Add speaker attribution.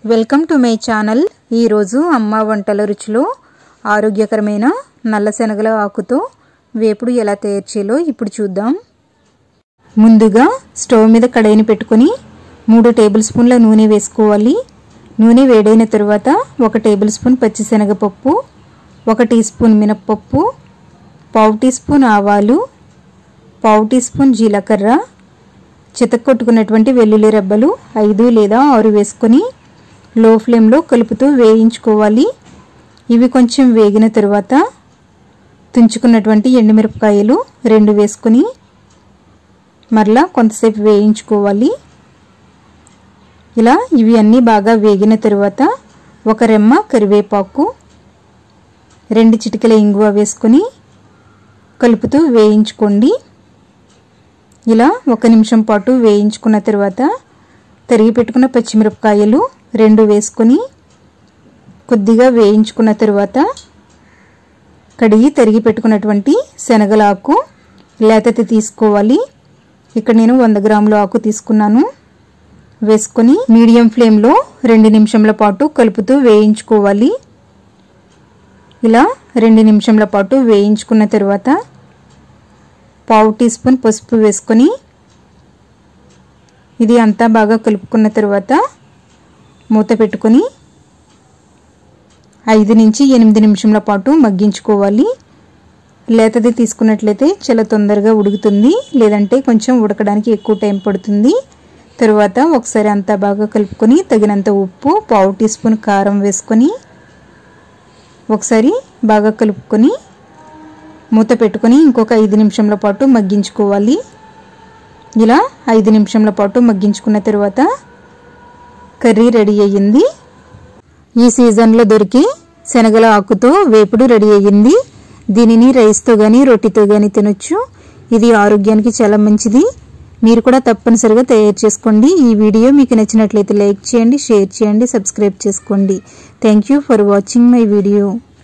Speaker 1: welcome to my channel ఈరోజు అమ్మ వంటల రుచిలో ఆరోగ్యకరమైన నల్ల శనగల ఆకుతో వేపుడు ఎలా తయారు చేయాలో ఇప్పుడు చూద్దాం ముందుగా స్టవ్ మీద కడాయిని పెట్టుకొని మూడు టేబుల్ స్పూన్ల నూనె వేసుకోవాలి నూనె వేడైన తర్వాత ఒక టేబుల్ స్పూన్ పచ్చిశనగపప్పు ఒక టీ స్పూన్ మినప్పప్పు పావు టీ స్పూన్ ఆవాలు పావు టీ స్పూన్ జీలకర్ర చితక్కొట్టుకున్నటువంటి వెల్లుల్లి రెబ్బలు ఐదు లేదా ఆరు వేసుకొని లో ఫ్లేమ్లో కలుపుతూ వేయించుకోవాలి ఇవి కొంచెం వేగిన తరువాత తుంచుకున్నటువంటి ఎండుమిరపకాయలు రెండు వేసుకొని మరలా కొంతసేపు వేయించుకోవాలి ఇలా ఇవి అన్నీ బాగా వేగిన తరువాత ఒక రెమ్మ కరివేపాకు రెండు చిటికల ఇంగువ వేసుకొని కలుపుతూ వేయించుకోండి ఇలా ఒక నిమిషం పాటు వేయించుకున్న తర్వాత తరిగి పెట్టుకున్న పచ్చిమిరపకాయలు రెండు వేసుకొని కొద్దిగా వేయించుకున్న తర్వాత కడిగి తరిగి పెట్టుకున్నటువంటి శనగల ఆకు లేతతి తీసుకోవాలి ఇక్కడ నేను వంద గ్రాముల ఆకు తీసుకున్నాను వేసుకొని మీడియం ఫ్లేమ్లో రెండు నిమిషంల పాటు కలుపుతూ వేయించుకోవాలి ఇలా రెండు నిమిషంల పాటు వేయించుకున్న తర్వాత పావు టీ స్పూన్ పసుపు వేసుకొని ఇది అంతా బాగా కలుపుకున్న తర్వాత మూత పెట్టుకొని ఐదు నుంచి ఎనిమిది నిమిషంల పాటు మగ్గించుకోవాలి లేతది తీసుకున్నట్లయితే చాలా తొందరగా ఉడుకుతుంది లేదంటే కొంచెం ఉడకడానికి ఎక్కువ టైం పడుతుంది తరువాత ఒకసారి అంతా బాగా కలుపుకొని తగినంత ఉప్పు పావు టీ స్పూన్ కారం వేసుకొని ఒకసారి బాగా కలుపుకొని మూత పెట్టుకొని ఇంకొక ఐదు నిమిషంల పాటు మగ్గించుకోవాలి ఇలా ఐదు నిమిషంల పాటు మగ్గించుకున్న తర్వాత కర్రీ రెడీ అయ్యింది ఈ సీజన్లో దొరికి శనగల ఆకుతో వేపుడు రెడీ అయ్యింది దీనిని రైస్తో కానీ రొట్టెతో కానీ తినొచ్చు ఇది ఆరోగ్యానికి చాలా మంచిది మీరు కూడా తప్పనిసరిగా తయారు చేసుకోండి ఈ వీడియో మీకు నచ్చినట్లయితే లైక్ చేయండి షేర్ చేయండి సబ్స్క్రైబ్ చేసుకోండి thank you for watching my video